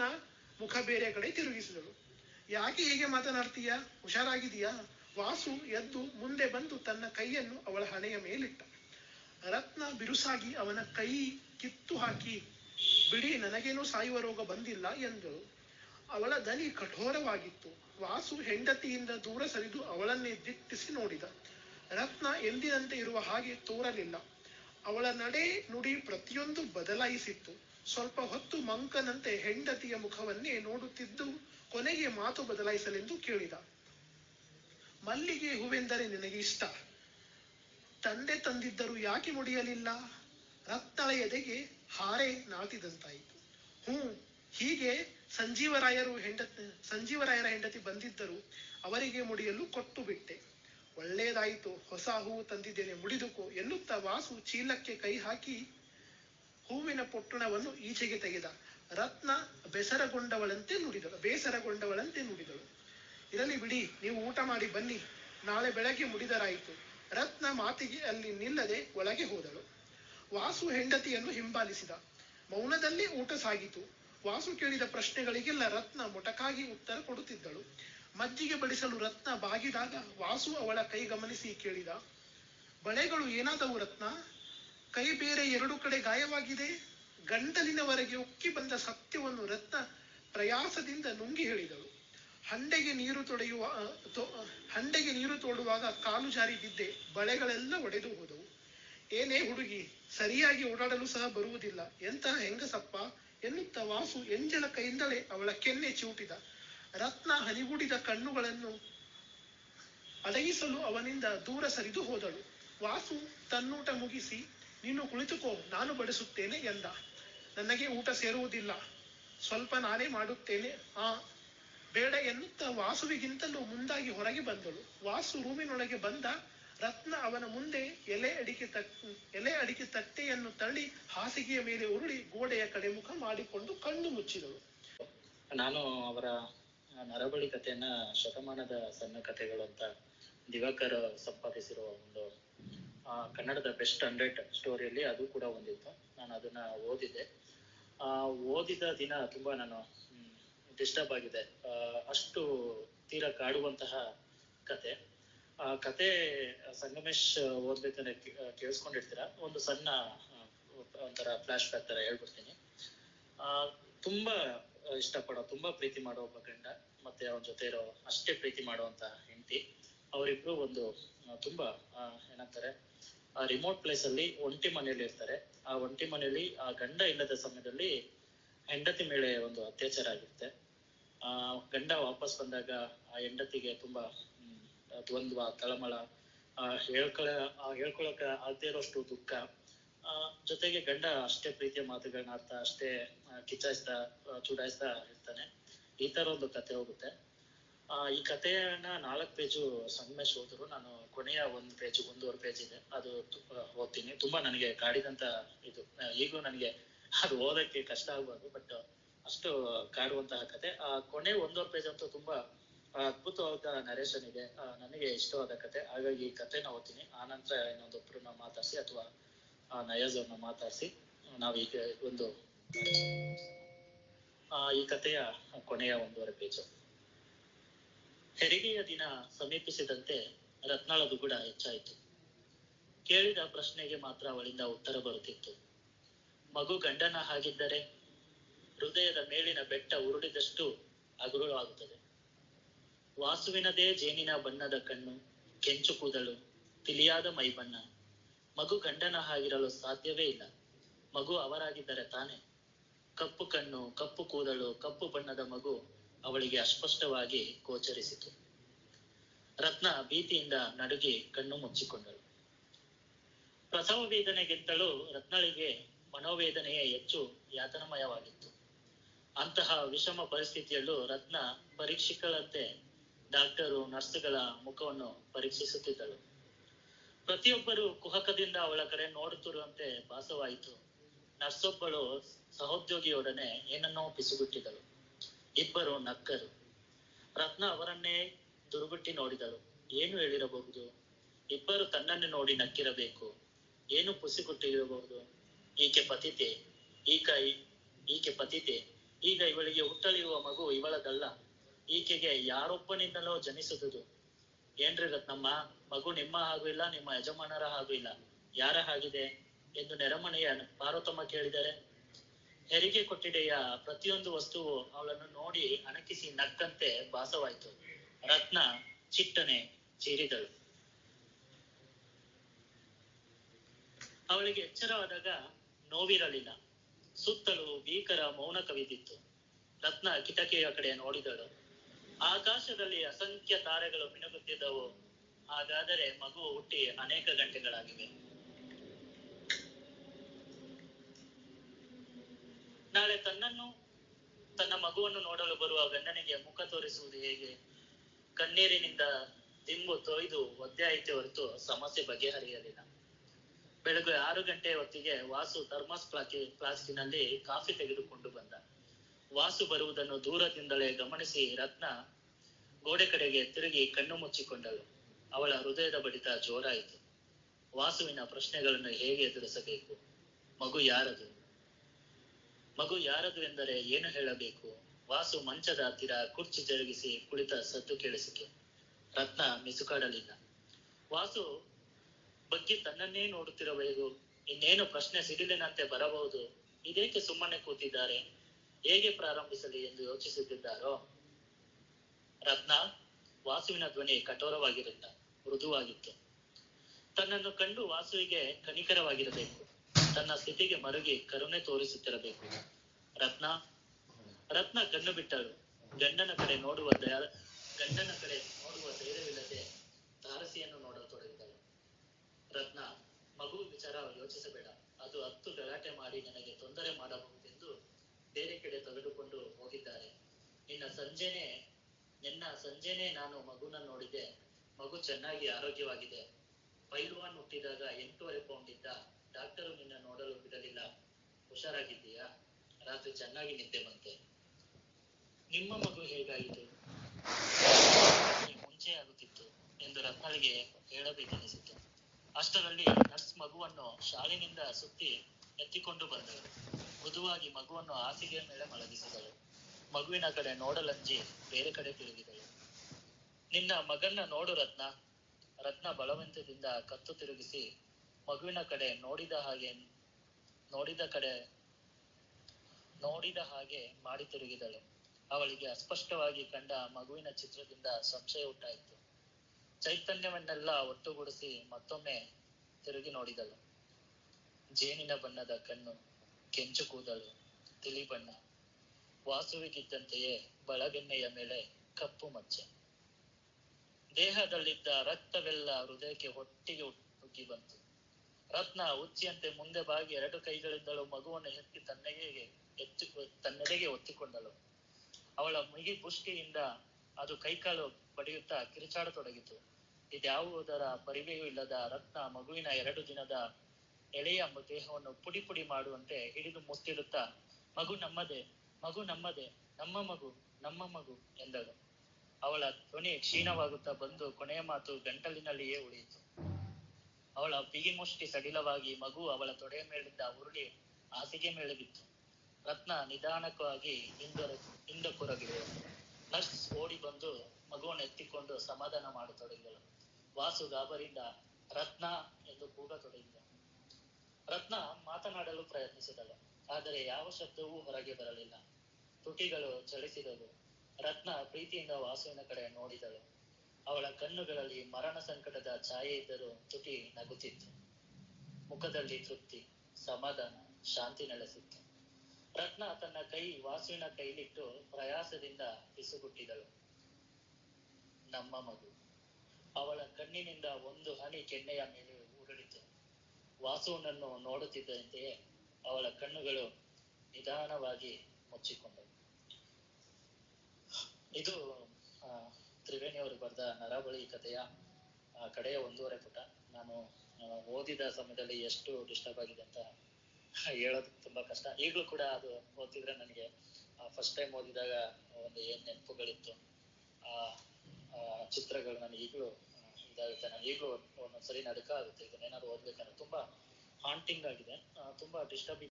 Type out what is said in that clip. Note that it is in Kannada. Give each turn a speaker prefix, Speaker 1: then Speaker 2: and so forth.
Speaker 1: ಮುಖ ಬೇರೆ ಕಡೆ ತಿರುಗಿಸಿದಳು ಯಾಕೆ ಹೀಗೆ ಮಾತನಾಡ್ತೀಯ ಹುಷಾರಾಗಿದೀಯಾ ವಾಸು ಎದ್ದು ಮುಂದೆ ಬಂದು ತನ್ನ ಕೈಯನ್ನು ಅವಳ ಹಣೆಯ ಮೇಲಿಟ್ಟ ರತ್ನ ಬಿರುಸಾಗಿ ಅವನ ಕೈ ಕಿತ್ತು ಹಾಕಿ ಬಿಡಿ ನನಗೇನೂ ಸಾಯುವ ರೋಗ ಬಂದಿಲ್ಲ ಎಂದಳು ಅವಳ ದನಿ ಕಠೋರವಾಗಿತ್ತು ವಾಸು ಹೆಂಡತಿಯಿಂದ ದೂರ ಸರಿದು ಅವಳನ್ನೇ ದಿಟ್ಟಿಸಿ ನೋಡಿದ ರತ್ನ ಎಂದಿನಂತೆ ಇರುವ ಹಾಗೆ ತೋರಲಿಲ್ಲ ಅವಳ ನಡೆ ನುಡಿ ಪ್ರತಿಯೊಂದು ಬದಲಾಯಿಸಿತ್ತು ಸ್ವಲ್ಪ ಹೊತ್ತು ಮಂಕನಂತೆ ಹೆಂಡತಿಯ ಮುಖವನ್ನೇ ನೋಡುತ್ತಿದ್ದು ಕೊನೆಗೆ ಮಾತು ಬದಲಾಯಿಸಲೆಂದು ಕೇಳಿದ ಮಲ್ಲಿಗೆ ಹೂವೆಂದರೆ ನಿನಗೆ ಇಷ್ಟ ತಂದೆ ತಂದಿದ್ದರು ಯಾಕೆ ಮುಡಿಯಲಿಲ್ಲ ರತ್ನಳ ಎದೆಗೆ ಹಾರೆ ನಾಟಿದಂತಾಯಿತು ಹ್ಞೂ ಹೀಗೆ ಸಂಜೀವರಾಯರು ಹೆಂಡತಿ ಸಂಜೀವರಾಯರ ಹೆಂಡತಿ ಬಂದಿದ್ದರು ಅವರಿಗೆ ಮುಡಿಯಲು ಕೊಟ್ಟು ಬಿಟ್ಟೆ ಒಳ್ಳೇದಾಯಿತು ಹೊಸ ಹೂವು ತಂದಿದ್ದೇನೆ ಮುಡಿದುಕೋ ಎನ್ನುತ್ತಾ ವಾಸು ಚೀಲಕ್ಕೆ ಕೈ ಹಾಕಿ ಹೂವಿನ ಪೊಟ್ಟಣವನ್ನು ಈಚೆಗೆ ತೆಗೆದ ರತ್ನ ಬೆಸರಗೊಂಡವಳಂತೆ ನುಡಿದಳು ಬೇಸರಗೊಂಡವಳಂತೆ ನುಡಿದಳು ಇರಲಿ ಬಿಡಿ ನೀವು ಊಟ ಮಾಡಿ ಬನ್ನಿ ನಾಳೆ ಬೆಳಗ್ಗೆ ಮುಡಿದರಾಯಿತು ರತ್ನ ಮಾತಿಗೆ ಅಲ್ಲಿ ನಿಲ್ಲದೆ ಒಳಗೆ ಹೋದಳು ವಾಸು ಹೆಂಡತಿಯನ್ನು ಹಿಂಬಾಲಿಸಿದ ಮೌನದಲ್ಲೇ ಊಟ ಸಾಗಿತು ವಾಸು ಕೇಳಿದ ಪ್ರಶ್ನೆಗಳಿಗೆಲ್ಲ ರತ್ನ ಮೊಟಕಾಗಿ ಉತ್ತರ ಕೊಡುತ್ತಿದ್ದಳು ಮಜ್ಜಿಗೆ ಬಡಿಸಲು ರತ್ನ ಬಾಗಿದಾಗ ವಾಸು ಅವಳ ಕೈ ಗಮನಿಸಿ ಕೇಳಿದ ಬಳೆಗಳು ಏನಾದವು ರತ್ನ ಕೈ ಬೇರೆ ಎರಡು ಕಡೆ ಗಾಯವಾಗಿದೆ ಗಂಡಲಿನವರೆಗೆ ಉಕ್ಕಿ ಬಂದ ಸತ್ಯವನ್ನು ರತ್ನ ಪ್ರಯಾಸದಿಂದ ನುಂಗಿ ಹೇಳಿದಳು ಹಂಡೆಗೆ ನೀರು ತೊಡೆಯುವ ಆ, ತೊ- ಹಂಡೆಗೆ ನೀರು ತೋಡುವಾಗ ಕಾಲು ಜಾರಿ ಬಿದ್ದೆ ಬಳೆಗಳೆಲ್ಲ ಒಡೆದು ಹೋದವು ಏನೇ ಹುಡುಗಿ ಸರಿಯಾಗಿ ಓಡಾಡಲು ಸಹ ಬರುವುದಿಲ್ಲ ಎಂತಹ ಹೆಂಗಸಪ್ಪ ಎನ್ನುತ್ತಾ ವಾಸು ಎಂಜಲ ಕೈಯಿಂದಲೇ ಅವಳ ಕೆನ್ನೆ ಚಿವುಟಿದ ರತ್ನ ಹನಿಗೂಡಿದ ಕಣ್ಣುಗಳನ್ನು ಅಡಗಿಸಲು ಅವನಿಂದ ದೂರ ಸರಿದು ಹೋದಳು ವಾಸು ತನ್ನೂಟ ಮುಗಿಸಿ ನೀನು ಕುಳಿತುಕೋ ನಾನು ಬಡಿಸುತ್ತೇನೆ ಎಂದ ನನಗೆ ಊಟ ಸೇರುವುದಿಲ್ಲ ಸ್ವಲ್ಪ ನಾನೇ ಮಾಡುತ್ತೇನೆ ಆ ಬೇಡ ಎನ್ನುತ್ತಾ ವಾಸುವಿಗಿಂತಲೂ ಮುಂದಾಗಿ ಹೊರಗೆ ಬಂದಳು ವಾಸು ರೂಮಿನೊಳಗೆ ಬಂದ ರತ್ನ ಅವನ ಮುಂದೆ ಎಲೆ ಅಡಿಕೆ ತಟ್ ಎಲೆ ಅಡಿಕೆ ತಟ್ಟೆಯನ್ನು ತಳ್ಳಿ ಹಾಸಿಗೆಯ ಮೇಲೆ ಉರುಳಿ ಗೋಡೆಯ ಕಡೆ ಮುಖ ಮಾಡಿಕೊಂಡು ಕಣ್ಣು ಮುಚ್ಚಿದಳು
Speaker 2: ನಾನು ಅವರ ನರಬಳಿ ಕಥೆಯನ್ನ ಶತಮಾನದ ಸಣ್ಣ ಕಥೆಗಳು ಅಂತ ದಿವಾಕರ್ ಸಂಪಾದಿಸಿರುವ ಒಂದು ಆ, ಕನ್ನಡದ ಬೆಸ್ಟ್ ಹಂಡ್ರೆಡ್ ಸ್ಟೋರಿಯಲ್ಲಿ ಅದು ಕೂಡ ಒಂದಿತ್ತು ನಾನು ಅದನ್ನ ಓದಿದ್ದೆ ಆ ಓದಿದ ದಿನ ತುಂಬಾ ನಾನು ಡಿಸ್ಟರ್ಬ್ ಆಗಿದೆ ಆ, ಅಷ್ಟು ತೀರಾ ಕಾಡುವಂತಹ ಕತೆ ಆ ಕತೆ ಸಂಗಮೇಶ್ ಓದ್ಬೇಕಂದ್ರೆ ಕೇ- ಕೇಳಿಸ್ಕೊಂಡಿರ್ತೀರ ಒಂದು ಸಣ್ಣ ಆ, ಒಂಥರ ಫ್ಲಾಶ್ ಬ್ಯಾಕ್ ತರ ಹೇಳ್ಬಿಡ್ತೀನಿ ಆ ತುಂಬಾ ಇಷ್ಟಪಡೋ ತುಂಬಾ ಪ್ರೀತಿ ಮಾಡೋ ಒಬ್ಬ ಗಂಡ ಮತ್ತೆ ಅವನ ಜೊತೆ ಇರೋ ಅಷ್ಟೇ ಪ್ರೀತಿ ಮಾಡುವಂತ ಹೆಂಡತಿ ಅವರಿಬ್ರು ಒಂದು ಆ, ತುಂಬಾ ಆ, ಏನಂತಾರೆ ಆ ರಿಮೋಟ್ ಪ್ಲೇಸ್ ಅಲ್ಲಿ ಒಂಟಿ ಮನೆಯಲ್ಲಿ ಇರ್ತಾರೆ ಆ ಒಂಟಿ ಮನೆಯಲ್ಲಿ ಆ ಗಂಡ ಇಲ್ಲದ ಸಮಯದಲ್ಲಿ ಹೆಂಡತಿ ಮೇಲೆ ಒಂದು ಅತ್ಯಾಚಾರ ಆಗಿರುತ್ತೆ ಆ ಗಂಡ ವಾಪಸ್ ಬಂದಾಗ ಆ ಹೆಂಡತಿಗೆ ತುಂಬಾ ಹ್ಮ್, ದ್ವಂದ್ವ ತಳಮಳ ಆ ಹೇಳ್ಕೊಳ ಆ ಹೇಳ್ಕೊಳಕ ಆಗದೆ ಇರೋಷ್ಟು ದುಃಖ ಆ ಜೊತೆಗೆ ಗಂಡ ಅಷ್ಟೇ ಪ್ರೀತಿಯ ಮಾತುಗಳನ್ನ ಆಡ್ತಾ ಅಷ್ಟೇ ಆ, ಕಿಚಾಯಿಸ್ತಾ ಆ, ಚುಡಾಯಿಸ್ತಾ ಇರ್ತಾನೆ ಈ ತರ ಒಂದು ಕತೆ ಹೋಗುತ್ತೆ ಆ ಈ ಕಥೆಯನ್ನ ನಾಲ್ಕು ಪೇಜು ಸಂಗಮೇಶ್ ಓದ್ರು ನಾನು ಕೊನೆಯ ಒಂದು ಪೇಜ್ ಒಂದೂವರೆ ಪೇಜ್ ಇದೆ ಅದು ತು- ಆ, ಓದ್ತೀನಿ ತುಂಬಾ ನನಗೆ ಕಾಡಿದಂತ ಇದು ಆ, ಈಗೂ ನನಗೆ ಅದು ಓದಕ್ಕೆ ಕಷ್ಟ ಆಗ್ಬೋದು ಬಟ್ ಅಷ್ಟು ಕಾಡುವಂತಹ ಕತೆ ಆ ಕೊನೆ ಒಂದೂವರೆ ಪೇಜ್ ಅಂತೂ ತುಂಬಾ ಆ, ಅದ್ಭುತವಾದ ನರೇಶನ್ ಇದೆ ಆ, ನನಗೆ ಇಷ್ಟವಾದ ಕತೆ ಹಾಗಾಗಿ ಈ ಕಥೆನ ಓದ್ತೀನಿ ಆ ನಂತರ ಇನ್ನೊಂದೊಬ್ರನ್ನ ಮಾತಾಡ್ಸಿ ಅಥವಾ ಆ ನಯಾಜ್ ಅವ್ರನ್ನ ಮಾತಾಡ್ಸಿ ನಾವೀಗ ಒಂದು ಆ ಈ ಕಥೆಯ ಕೊನೆಯ ಒಂದೂವರೆ ಪೇಜು ಹೆರಿಗೆಯ ದಿನ ಸಮೀಪಿಸಿದಂತೆ ರತ್ನಾಳ ದುಗುಡ ಹೆಚ್ಚಾಯಿತು ಕೇಳಿದ ಪ್ರಶ್ನೆಗೆ ಮಾತ್ರ ಅವಳಿಂದ ಉತ್ತರ ಬರುತ್ತಿತ್ತು ಮಗು ಗಂಡನ ಹಾಗಿದ್ದರೆ ಹೃದಯದ ಮೇಲಿನ ಬೆಟ್ಟ ಉರುಳಿದಷ್ಟು ಹಗುರವಾಗುತ್ತದೆ ವಾಸುವಿನದೇ ಜೇನಿನ ಬಣ್ಣದ ಕಣ್ಣು ಕೆಂಚು ಕೂದಲು ತಿಳಿಯಾದ ಮೈಬಣ್ಣ ಮಗು ಗಂಡನ ಹಾಗಿರಲು ಸಾಧ್ಯವೇ ಇಲ್ಲ ಮಗು ಅವರಾಗಿದ್ದರೆ ತಾನೆ ಕಪ್ಪು ಕಣ್ಣು ಕಪ್ಪು ಕೂದಲು ಕಪ್ಪು ಬಣ್ಣದ ಮಗು ಅವಳಿಗೆ ಅಸ್ಪಷ್ಟವಾಗಿ ಗೋಚರಿಸಿತು ರತ್ನ ಭೀತಿಯಿಂದ ನಡುಗಿ ಕಣ್ಣು ಮುಚ್ಚಿಕೊಂಡಳು ಪ್ರಸವ ವೇದನೆಗಿಂತಲೂ ರತ್ನಳಿಗೆ ಮನೋವೇದನೆಯೇ ಹೆಚ್ಚು ಯಾತನಮಯವಾಗಿತ್ತು ಅಂತಹ ವಿಷಮ ಪರಿಸ್ಥಿತಿಯಲ್ಲೂ ರತ್ನ ಪರೀಕ್ಷಿಗಳಂತೆ ಡಾಕ್ಟರು ನರ್ಸ್ಗಳ ಮುಖವನ್ನು ಪರೀಕ್ಷಿಸುತ್ತಿದ್ದಳು ಪ್ರತಿಯೊಬ್ಬರು ಕುಹಕದಿಂದ ಅವಳ ಕಡೆ ನೋಡುತ್ತಿರುವಂತೆ ಭಾಸವಾಯಿತು ನರ್ಸೊಬ್ಬಳು ಸಹೋದ್ಯೋಗಿಯೊಡನೆ ಏನನ್ನೋ ಪಿಸುಗುಟ್ಟಿದಳು ಇಬ್ಬರು ನಕ್ಕರು ರತ್ನ ಅವರನ್ನೇ ದುರುಗುಟ್ಟಿ ನೋಡಿದಳು ಏನು ಹೇಳಿರಬಹುದು ಇಬ್ಬರು ತನ್ನನ್ನು ನೋಡಿ ನಕ್ಕಿರಬೇಕು ಏನು ಪುಸಿಗುಟ್ಟಿರಬಹುದು ಈಕೆ ಪತಿತೆ ಈಕ ಈಕೆ ಪತಿತೆ ಈಗ ಇವಳಿಗೆ ಹುಟ್ಟಲಿರುವ ಮಗು ಇವಳದಲ್ಲ ಈಕೆಗೆ ಯಾರೊಬ್ಬನಿಂದಲೋ ಜನಿಸುವುದು ಏನ್ರಿ ರತ್ನಮ್ಮ ಮಗು ನಿಮ್ಮ ಹಾಗೂ ಇಲ್ಲ ನಿಮ್ಮ ಯಜಮಾನರ ಹಾಗೂ ಇಲ್ಲ ಯಾರ ಹಾಗಿದೆ ಎಂದು ನೆರೆಮನೆಯ ಪಾರ್ವತಮ್ಮ ಕೇಳಿದರೆ ಹೆರಿಗೆ ಕೊಟ್ಟಿಡೆಯ ಪ್ರತಿಯೊಂದು ವಸ್ತುವು ಅವಳನ್ನು ನೋಡಿ ಅಣಕಿಸಿ ನಕ್ಕಂತೆ ಭಾಸವಾಯಿತು ರತ್ನ ಚಿಟ್ಟನೆ ಚೀರಿದಳು ಅವಳಿಗೆ ಎಚ್ಚರವಾದಾಗ ನೋವಿರಲಿಲ್ಲ ಸುತ್ತಲೂ ಭೀಕರ ಮೌನ ಕವಿದಿತ್ತು ರತ್ನ ಕಿಟಕಿಯ ಕಡೆ ನೋಡಿದಳು ಆಕಾಶದಲ್ಲಿ ಅಸಂಖ್ಯ ತಾರೆಗಳು ಮಿನುಗುತ್ತಿದ್ದವು ಹಾಗಾದರೆ ಮಗು ಹುಟ್ಟಿ ಅನೇಕ ಗಂಟೆಗಳಾಗಿವೆ ನಾಳೆ ತನ್ನನ್ನು ತನ್ನ ಮಗುವನ್ನು ನೋಡಲು ಬರುವ ಗಂಡನಿಗೆ ಮುಖ ತೋರಿಸುವುದು ಹೇಗೆ ಕಣ್ಣೀರಿನಿಂದ ದಿಂಬು ತೊಯ್ದು ಒದ್ದೆ ಆಯ್ತೆ ಹೊರತು ಸಮಸ್ಯೆ ಬಗೆಹರಿಯಲಿಲ್ಲ ಬೆಳಗ್ಗೆ ಆರು ಗಂಟೆ ಹೊತ್ತಿಗೆ ವಾಸು ಥರ್ಮಸ್ ಪ್ಲಾಕಿ ಫ್ಲಾಸ್ಕಿನಲ್ಲಿ ಕಾಫಿ ತೆಗೆದುಕೊಂಡು ಬಂದ ವಾಸು ಬರುವುದನ್ನು ದೂರದಿಂದಲೇ ಗಮನಿಸಿ ರತ್ನ ಗೋಡೆ ಕಡೆಗೆ ತಿರುಗಿ ಕಣ್ಣು ಮುಚ್ಚಿಕೊಂಡಳು ಅವಳ ಹೃದಯದ ಬಡಿತ ಜೋರಾಯಿತು ವಾಸುವಿನ ಪ್ರಶ್ನೆಗಳನ್ನು ಹೇಗೆ ಎದುರಿಸಬೇಕು ಮಗು ಯಾರದು ಮಗು ಯಾರದು ಎಂದರೆ ಏನು ಹೇಳಬೇಕು ವಾಸು ಮಂಚದ ಹತ್ತಿರ ಕುರ್ಚಿ ಜರುಗಿಸಿ ಕುಳಿತ ಸದ್ದು ಕೇಳಿಸಿತು ರತ್ನ ಮಿಸುಕಾಡಲಿಲ್ಲ ವಾಸು ಬಗ್ಗೆ ತನ್ನನ್ನೇ ನೋಡುತ್ತಿರಬೇಕು ಇನ್ನೇನು ಪ್ರಶ್ನೆ ಸಿಡಿಲಿನಂತೆ ಬರಬಹುದು ಇದೇಕೆ ಸುಮ್ಮನೆ ಕೂತಿದ್ದಾರೆ ಹೇಗೆ ಪ್ರಾರಂಭಿಸಲಿ ಎಂದು ಯೋಚಿಸುತ್ತಿದ್ದಾರೋ ರತ್ನ ವಾಸುವಿನ ಧ್ವನಿ ಕಠೋರವಾಗಿರಲಿಲ್ಲ ಮೃದುವಾಗಿತ್ತು ತನ್ನನ್ನು ಕಂಡು ವಾಸುವಿಗೆ ಕನಿಕರವಾಗಿರಬೇಕು ತನ್ನ ಸ್ಥಿತಿಗೆ ಮರುಗಿ ಕರುಣೆ ತೋರಿಸುತ್ತಿರಬೇಕು ರತ್ನ ರತ್ನ ಕಣ್ಣು ಬಿಟ್ಟಳು ಗಂಡನ ಕಡೆ ನೋಡುವ ದಯ ಗಂಡನ ಕಡೆ ನೋಡುವ ಧೈರ್ಯವಿಲ್ಲದೆ ತಾರಸಿಯನ್ನು ನೋಡತೊಡಗಿದಳು ರತ್ನ ಮಗು ವಿಚಾರ ಯೋಚಿಸಬೇಡ ಅದು ಹತ್ತು ಗಲಾಟೆ ಮಾಡಿ ನನಗೆ ತೊಂದರೆ ಮಾಡಬಹುದೆಂದು ಬೇರೆ ಕಡೆ ತೆಗೆದುಕೊಂಡು ಹೋಗಿದ್ದಾರೆ ನಿನ್ನ ಸಂಜೆನೆ ನಿನ್ನ ಸಂಜೆನೆ ನಾನು ಮಗುನ ನೋಡಿದೆ ಮಗು ಚೆನ್ನಾಗಿ ಆರೋಗ್ಯವಾಗಿದೆ ಪೈಲ್ವಾನ್ ಹುಟ್ಟಿದಾಗ ಎಂಟೂವರೆ ಪೌಂಡ್ ಇದ್ದ ಡಾಕ್ಟರು ನಿನ್ನ ನೋಡಲು ಬಿಡಲಿಲ್ಲ ಹುಷಾರಾಗಿದ್ದೀಯಾ ರಾತ್ರಿ ಚೆನ್ನಾಗಿ ನಿದ್ದೆ ಬಂತೆ ನಿಮ್ಮ ಮಗು ಹೇಗಾಯಿತು ಮುಂಚೆ ಆಗುತ್ತಿತ್ತು ಎಂದು ರತ್ನಳಿಗೆ ಹೇಳಬೇಕೆನಿಸಿತು ಅಷ್ಟರಲ್ಲಿ ನರ್ಸ್ ಮಗುವನ್ನು ಶಾಲಿನಿಂದ ಸುತ್ತಿ ಎತ್ತಿಕೊಂಡು ಬಂದಳು ಮೃದುವಾಗಿ ಮಗುವನ್ನು ಹಾಸಿಗೆ ಮೇಲೆ ಮಲಗಿಸಿದಳು ಮಗುವಿನ ಕಡೆ ನೋಡಲಂಜಿ ಬೇರೆ ಕಡೆ ತಿರುಗಿದಳು ನಿನ್ನ ಮಗನ್ನ ನೋಡು ರತ್ನ ರತ್ನ ಬಲವಂತದಿಂದ ಕತ್ತು ತಿರುಗಿಸಿ ಮಗುವಿನ ಕಡೆ ನೋಡಿದ ಹಾಗೆ ನೋಡಿದ ಕಡೆ ನೋಡಿದ ಹಾಗೆ ಮಾಡಿ ತಿರುಗಿದಳು ಅವಳಿಗೆ ಅಸ್ಪಷ್ಟವಾಗಿ ಕಂಡ ಮಗುವಿನ ಚಿತ್ರದಿಂದ ಸಂಶಯ ಉಂಟಾಯಿತು ಚೈತನ್ಯವನ್ನೆಲ್ಲ ಒಟ್ಟುಗೂಡಿಸಿ ಮತ್ತೊಮ್ಮೆ ತಿರುಗಿ ನೋಡಿದಳು ಜೇನಿನ ಬಣ್ಣದ ಕಣ್ಣು ಕೆಂಚು ಕೂದಲು ತಿಳಿ ಬಣ್ಣ ವಾಸುವಿಗಿದ್ದಂತೆಯೇ ಬಳಗೆಣ್ಣೆಯ ಮೇಲೆ ಕಪ್ಪು ಮಚ್ಚೆ ದೇಹದಲ್ಲಿದ್ದ ರಕ್ತವೆಲ್ಲ ಹೃದಯಕ್ಕೆ ಒಟ್ಟಿಗೆ ಉಗ್ಗಿ ಬಂತು ರತ್ನ ಉಚ್ಚಿಯಂತೆ ಮುಂದೆ ಬಾಗಿ ಎರಡು ಕೈಗಳಿಂದಲೂ ಮಗುವನ್ನು ಎತ್ತಿ ತನ್ನೆಗೆ ಎತ್ತಿ ತನ್ನೆಡೆಗೆ ಒತ್ತಿಕೊಂಡಳು ಅವಳ ಮುಗಿ ಪುಷ್ಟಿಯಿಂದ ಅದು ಕೈಕಾಲು ಬಡಿಯುತ್ತಾ ಕಿರಿಚಾಡತೊಡಗಿತು ಇದ್ಯಾವುದರ ಪರಿವೆಯೂ ಇಲ್ಲದ ರತ್ನ ಮಗುವಿನ ಎರಡು ದಿನದ ಎಳೆಯ ದೇಹವನ್ನು ಪುಡಿ ಪುಡಿ ಮಾಡುವಂತೆ ಹಿಡಿದು ಮುತ್ತಿಡುತ್ತಾ ಮಗು ನಮ್ಮದೇ ಮಗು ನಮ್ಮದೇ ನಮ್ಮ ಮಗು ನಮ್ಮ ಮಗು ಎಂದಳು ಅವಳ ಧ್ವನಿ ಕ್ಷೀಣವಾಗುತ್ತಾ ಬಂದು ಕೊನೆಯ ಮಾತು ಗಂಟಲಿನಲ್ಲಿಯೇ ಉಳಿಯಿತು ಅವಳ ಬಿಗಿಮುಷ್ಟಿ ಸಡಿಲವಾಗಿ ಮಗು ಅವಳ ತೊಡೆಯ ಮೇಲಿದ್ದ ಉರುಳಿ ಹಾಸಿಗೆ ಮೇಲೆ ಬಿತ್ತು ರತ್ನ ನಿಧಾನಕ್ಕಾಗಿ ಹಿಂದೊರೆ ಹಿಂದೆ ಕೊರಗಿದಳು ನರ್ಸ್ ಓಡಿ ಬಂದು ಮಗುವನ್ನು ಎತ್ತಿಕೊಂಡು ಸಮಾಧಾನ ಮಾಡತೊಡಗಿದಳು ವಾಸು ಗಾಬರಿಂದ ರತ್ನ ಎಂದು ಕೂಗತೊಡಗಿದ ರತ್ನ ಮಾತನಾಡಲು ಪ್ರಯತ್ನಿಸಿದಳು ಆದರೆ ಯಾವ ಶಬ್ದವೂ ಹೊರಗೆ ಬರಲಿಲ್ಲ ತುಟಿಗಳು ಚಲಿಸಿದವು ರತ್ನ ಪ್ರೀತಿಯಿಂದ ವಾಸುವಿನ ಕಡೆ ನೋಡಿದಳು ಅವಳ ಕಣ್ಣುಗಳಲ್ಲಿ ಮರಣ ಸಂಕಟದ ಛಾಯೆ ಇದ್ದರೂ ತುಟಿ ನಗುತ್ತಿತ್ತು ಮುಖದಲ್ಲಿ ತೃಪ್ತಿ ಸಮಾಧಾನ ಶಾಂತಿ ನೆಲೆಸಿತ್ತು ರತ್ನ ತನ್ನ ಕೈ ವಾಸುವಿನ ಕೈಲಿಟ್ಟು ಪ್ರಯಾಸದಿಂದ ಪಿಸುಗುಟ್ಟಿದಳು ನಮ್ಮ ಮಗು ಅವಳ ಕಣ್ಣಿನಿಂದ ಒಂದು ಹನಿ ಕೆನ್ನೆಯ ಮೇಲೆ ಉರುಳಿತು ವಾಸುವನನ್ನು ನೋಡುತ್ತಿದ್ದಂತೆಯೇ ಅವಳ ಕಣ್ಣುಗಳು ನಿಧಾನವಾಗಿ ಮುಚ್ಚಿಕೊಂಡವು ಇದು ಆ, ತ್ರಿವೇಣಿ ಅವರು ಬರೆದ ನರಬಳಿ ಕಥೆಯ ಆ, ಕಡೆಯ ಒಂದೂವರೆ ಪುಟ ನಾನು ಆ, ಓದಿದ ಸಮಯದಲ್ಲಿ ಎಷ್ಟು ಡಿಸ್ಟರ್ಬ್ ಆಗಿದೆ ಅಂತ ಹೇಳೋದು ತುಂಬಾ ಕಷ್ಟ ಈಗಲೂ ಕೂಡ ಅದು ಓದಿದ್ರೆ ನನಗೆ ಫಸ್ಟ್ ಟೈಮ್ ಓದಿದಾಗ ಒಂದು ಏನ್ ನೆನಪುಗಳಿತ್ತು ಆ ಆ ಚಿತ್ರಗಳು ನನಗೆ ಈಗಲೂ ಇದಾಗುತ್ತೆ ನಾನು ಈಗಲೂ ಒಂದೊಂದ್ಸರಿ ನಡುಕ ಆಗುತ್ತೆ ಇದನ್ನೇನಾದ್ರು ಓದ್ಬೇಕಂದ್ರೆ ತುಂಬಾ ಹಾಂಟಿಂಗ್ ಆಗಿದೆ ಆ, ತುಂಬಾ ಡಿಸ್ಟರ್ಬಿಂಗ್